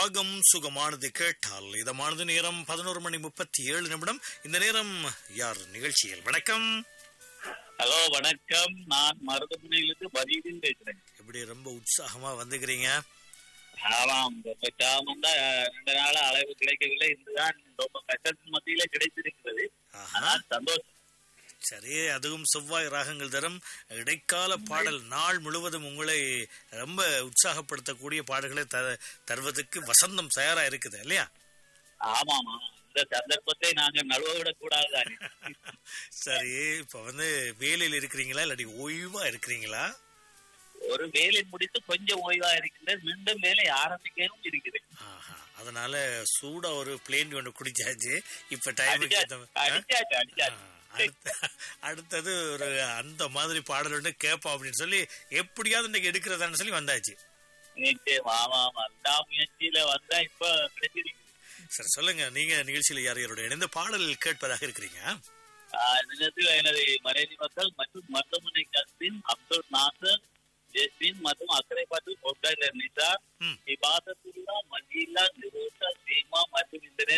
ராகம் சுகமானது கேட்டால் இதமானது நேரம் பதினோரு மணி முப்பத்தி ஏழு நிமிடம் இந்த நேரம் யார் நிகழ்ச்சியில் வணக்கம் ஹலோ வணக்கம் நான் மருதமுனையிலிருந்து பதிவின் பேசுறேன் எப்படி ரொம்ப உற்சாகமா வந்துக்கிறீங்க ஆமாம் ரொம்ப சாமம் தான் ரெண்டு நாள் அளவு கிடைக்கவில்லை இதுதான் ரொம்ப கஷ்டத்தின் மத்தியில கிடைத்திருக்கிறது ஆஹா ஆனால் சந்தோஷம் சரி அதுவும் செவ்வாய் ராகங்கள் தரும் இடைக்கால பாடல் நாள் முழுவதும் உங்களை ரொம்ப உற்சாகப்படுத்தக்கூடிய பாடல்களை த தருவதற்கு வசந்தம் தயாரா இருக்குது இல்லையா ஆமாம் ஆமாம் இந்த சந்தர்ப்பத்தை நாங்க நழுவ விடக்கூடாது தானே. சரி இப்ப வந்து வேலையில் இருக்கிறீங்களா இல்லாட்டி ஓய்வா இருக்கிறீங்களா ஒரு வேலை முடித்து கொஞ்சம் ஓய்வா இருக்கின்றது மீண்டும் வேலை ஆரம்பிக்கவும் இருக்குது ஆஹா அதனால சூடா ஒரு பிளேன் ஒன்று குடிச்சாச்சு இப்ப டைம் அடிச்சாச்சு அடிச்சாச்சு அடிச்சாச்சு அடுத்தது ஒரு அந்த மாதிரி பாடல் ஒன்று கேட்போம் அப்படின்னு சொல்லி எப்படியாவது இன்னைக்கு எடுக்கிறதான்னு சொல்லி வந்தாச்சு நிச்சயம் ஆமா ஆமா அந்த முயற்சியில வந்தா இப்ப கிடைச்சிருக்கு சரி சொல்லுங்க நீங்க நிகழ்ச்சியில யார் யாரோட இணைந்து பாடல் கேட்பதாக இருக்கிறீங்க ஆஹ் நிலத்தில் எனது மனைவி மக்கள் மற்றும் மருத்துவமனை கஸ்தின் அப்துல் நாசர் ஜெஸ்மின் மற்றும் அக்கரைப்பாட்டு கோட்டாயில நிசா ம். இபாதத்துல்லா மஜீலா நிரோஷா சீமா மற்றும் இந்த